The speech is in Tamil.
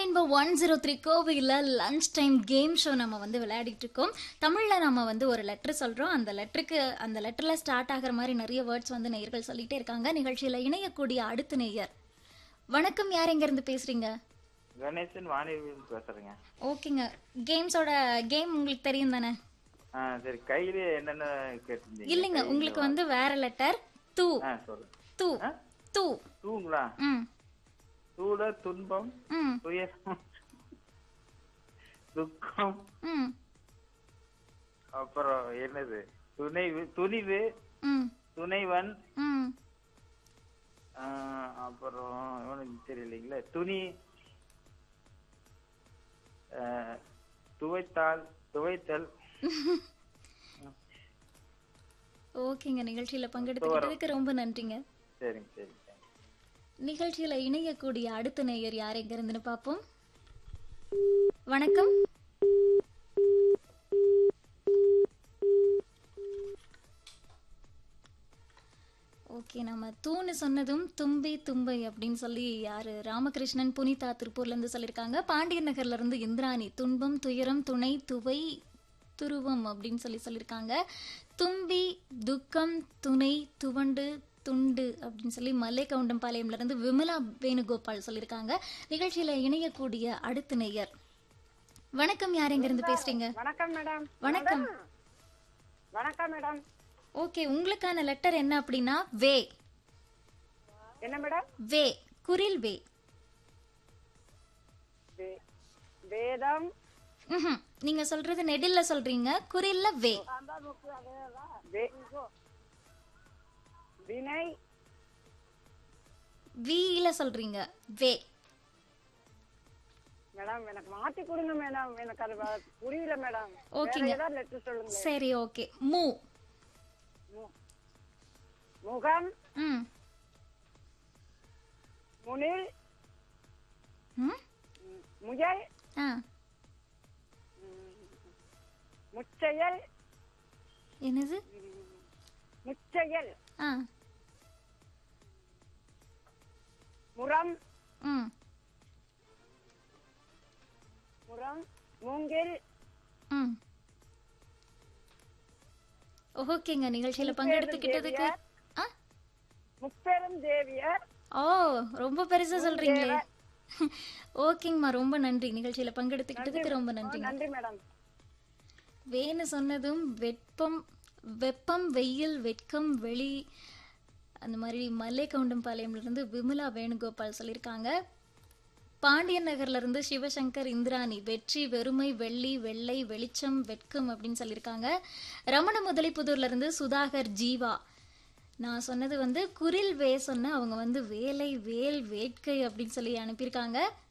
ரெயின்போ ஒன் ஜீரோ த்ரீ கோவையில் லஞ்ச் டைம் கேம் ஷோ நம்ம வந்து விளையாடிட்டு இருக்கோம் தமிழில் நம்ம வந்து ஒரு லெட்டர் சொல்கிறோம் அந்த லெட்டருக்கு அந்த லெட்டரில் ஸ்டார்ட் ஆகிற மாதிரி நிறைய வேர்ட்ஸ் வந்து நேயர்கள் சொல்லிட்டே இருக்காங்க நிகழ்ச்சியில் இணையக்கூடிய அடுத்த நேயர் வணக்கம் யார் எங்கேருந்து பேசுகிறீங்க கணேசன் வாணிவிலிருந்து பேசுறேங்க ஓகேங்க கேம்ஸோட கேம் உங்களுக்கு தெரியும் தானே ஆ சரி கையில என்னென்ன கேட்டிருந்தீங்க இல்லைங்க உங்களுக்கு வந்து வேற லெட்டர் தூ ஆ சொல்லு தூ ஆ? தூ தூங்களா ம் தூட துன்பம் ம் துயரம் துக்கம் ம் அப்புறம் என்னது துணைவு துணிவு ம் துணைவன் ம் ஆ, அப்புறம் இவனுக்கு தெரியலைங்களே துணி ஆ, துவைத்தால் துவைத்தல் ஓகேங்க நிகழ்ச்சியில் பங்கெடுத்துக்கிட்டதுக்கு ரொம்ப நன்றிங்க சரிங்க சரி சரி நிகழ்ச்சியில இணையக்கூடிய அடுத்த நேயர் யார் எங்க இருந்துன்னு பார்ப்போம் வணக்கம் ஓகே நம்ம தூணு சொன்னதும் தும்பி தும்பை அப்படின்னு சொல்லி யாரு ராமகிருஷ்ணன் புனிதா திருப்பூர்ல இருந்து சொல்லியிருக்காங்க பாண்டியன் நகர்ல இருந்து இந்திராணி துன்பம் துயரம் துணை துவை துருவம் அப்படின்னு சொல்லி சொல்லியிருக்காங்க தும்பி துக்கம் துணை துவண்டு துண்டு அப்படின்னு சொல்லி மல்லைக்கவுண்டம்பாளையம்ல இருந்து விமலா வேணுகோபால் சொல்லியிருக்காங்க நிகழ்ச்சியில இணையக்கூடிய அடுத்த நேயர் வணக்கம் யார் எங்க இருந்து பேசுறீங்க வணக்கம் மேடம் வணக்கம் வணக்கம் மேடம் ஓகே உங்களுக்கான லெட்டர் என்ன அப்படின்னா வே என்ன மேடம் வே குரில் வே வே- வேதம் ம்ஹும். நீங்க சொல்றது நெடில்ல சொல்றீங்க குறில்ல வே வே- வினை வீல சொல்றீங்க வே மேடம் எனக்கு மாத்தி கொடுங்க மேடம் எனக்கு அது வ- புரியல மேடம் ஓகேங்க. வேற ஏதாவது லெட்டர் சொல்லுங்க சரி ஓகே மூ முகம் ம் முனில் ம் முயல் ஆ முச்செயல் என்னது முச்செயல் ஆ முரம் ம் முரம் மூங்கில் ம் ஓகேங்க நிகழ்ச்சியில பங்கெடுத்துக்கிட்டதுக்கு ஆ முப்பெரும் தேவியர் ஓ ரொம்ப பெருசா சொல்றீங்களே ஓகேங்கம்மா ரொம்ப நன்றி நிகழ்ச்சியில பங்கெடுத்துக்கிட்டதுக்கு ரொம்ப நன்றிங்க நன்றி மேடம் வேணு சொன்னதும் வெப்பம் வெப்பம் வெயில் வெட்கம் வெளி அந்த மாதிரி மல்லைக்கவுண்டம்பாளையம்ல இருந்து விமலா வேணுகோபால் சொல்லியிருக்காங்க பாண்டியன் நகர்ல இருந்து சிவசங்கர் இந்திராணி வெற்றி வெறுமை வெள்ளி வெள்ளை வெளிச்சம் வெட்கம் அப்படின்னு சொல்லியிருக்காங்க ரமண முதலிப்புதூர்ல இருந்து சுதாகர் ஜீவா நான் சொன்னது வந்து குரில் வே சொன்ன அவங்க வந்து வேலை வேல் வேட்கை அப்படின்னு சொல்லி அனுப்பியிருக்காங்க